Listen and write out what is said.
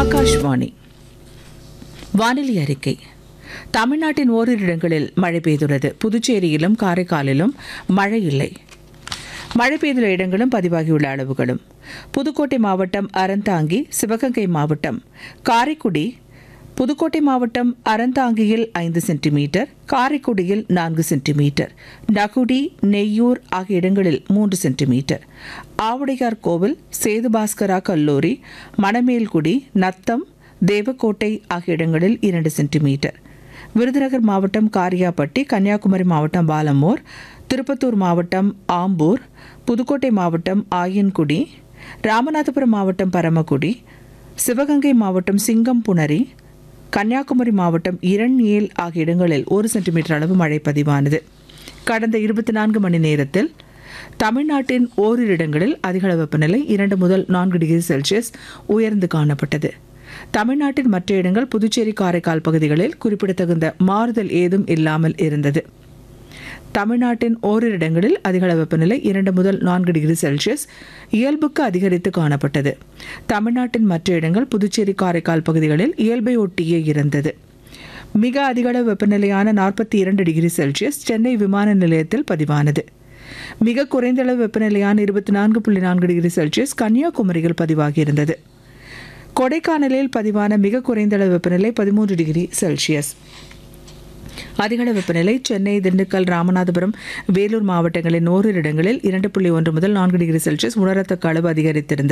ஆகாஷ்வாணி வானிலை அறிக்கை தமிழ்நாட்டின் ஓரிரு இடங்களில் மழை பெய்துள்ளது புதுச்சேரியிலும் காரைக்காலிலும் மழை இல்லை மழை பெய்துள்ள இடங்களும் பதிவாகியுள்ள அளவுகளும் புதுக்கோட்டை மாவட்டம் அறந்தாங்கி சிவகங்கை மாவட்டம் காரைக்குடி புதுக்கோட்டை மாவட்டம் அறந்தாங்கியில் ஐந்து சென்டிமீட்டர் காரைக்குடியில் நான்கு சென்டிமீட்டர் நகுடி நெய்யூர் ஆகிய இடங்களில் மூன்று சென்டிமீட்டர் ஆவுடையார் கோவில் சேதுபாஸ்கரா கல்லூரி மணமேல்குடி நத்தம் தேவக்கோட்டை ஆகிய இடங்களில் இரண்டு சென்டிமீட்டர் விருதுநகர் மாவட்டம் காரியாபட்டி கன்னியாகுமரி மாவட்டம் பாலமூர் திருப்பத்தூர் மாவட்டம் ஆம்பூர் புதுக்கோட்டை மாவட்டம் ஆயன்குடி ராமநாதபுரம் மாவட்டம் பரமக்குடி சிவகங்கை மாவட்டம் சிங்கம்புணரி கன்னியாகுமரி மாவட்டம் இரண்யேல் ஆகிய இடங்களில் ஒரு சென்டிமீட்டர் அளவு மழை பதிவானது கடந்த இருபத்தி நான்கு மணி நேரத்தில் தமிழ்நாட்டின் ஓரிரு இடங்களில் அதிகளவு வெப்பநிலை இரண்டு முதல் நான்கு டிகிரி செல்சியஸ் உயர்ந்து காணப்பட்டது தமிழ்நாட்டின் மற்ற இடங்கள் புதுச்சேரி காரைக்கால் பகுதிகளில் குறிப்பிடத்தகுந்த மாறுதல் ஏதும் இல்லாமல் இருந்தது தமிழ்நாட்டின் ஓரிரு இடங்களில் அதிகளவு வெப்பநிலை இரண்டு முதல் நான்கு டிகிரி செல்சியஸ் இயல்புக்கு அதிகரித்து காணப்பட்டது தமிழ்நாட்டின் மற்ற இடங்கள் புதுச்சேரி காரைக்கால் பகுதிகளில் இயல்பை ஒட்டியே இருந்தது மிக அதிகளவு வெப்பநிலையான நாற்பத்தி இரண்டு டிகிரி செல்சியஸ் சென்னை விமான நிலையத்தில் பதிவானது மிக குறைந்த அளவு வெப்பநிலையான இருபத்தி நான்கு புள்ளி நான்கு டிகிரி செல்சியஸ் கன்னியாகுமரியில் பதிவாகியிருந்தது கொடைக்கானலில் பதிவான மிக குறைந்த அளவு வெப்பநிலை பதிமூன்று டிகிரி செல்சியஸ் அதிகள வெப்பநிலை சென்னை திண்டுக்கல் ராமநாதபுரம் வேலூர் மாவட்டங்களின் ஓரிரு இடங்களில் இரண்டு புள்ளி ஒன்று முதல் நான்கு டிகிரி செல்சியஸ் உணரத்தக்க அளவு அதிகரித்திருந்தது